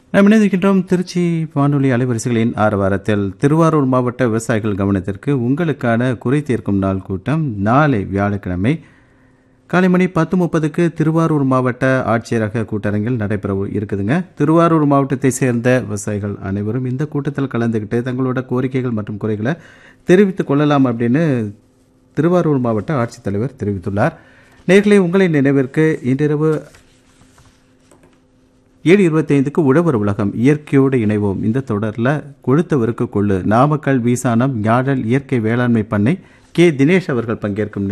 நாம் இணைந்திருக்கின்றோம் திருச்சி வானொலி அலைவரிசைகளின் ஆரவாரத்தில் திருவாரூர் மாவட்ட விவசாயிகள் கவனத்திற்கு உங்களுக்கான குறை தீர்க்கும் நாள் கூட்டம் நாளை வியாழக்கிழமை காலை மணி பத்து முப்பதுக்கு திருவாரூர் மாவட்ட ஆட்சியரக கூட்டரங்கில் நடைபெற இருக்குதுங்க திருவாரூர் மாவட்டத்தை சேர்ந்த விவசாயிகள் அனைவரும் இந்த கூட்டத்தில் கலந்துக்கிட்டு தங்களோட கோரிக்கைகள் மற்றும் குறைகளை தெரிவித்துக் கொள்ளலாம் அப்படின்னு திருவாரூர் மாவட்ட ஆட்சித்தலைவர் தெரிவித்துள்ளார் நேர்களை உங்களின் நினைவிற்கு இன்றிரவு ஏழு இருபத்தைந்துக்கு உழவர் உலகம் இயற்கையோடு இணைவோம் இந்த தொடரில் கொழுத்தவருக்கு கொள்ளு நாமக்கல் வீசானம் ஞாழல் இயற்கை வேளாண்மை பண்ணை கே தினேஷ் அவர்கள் பங்கேற்கும்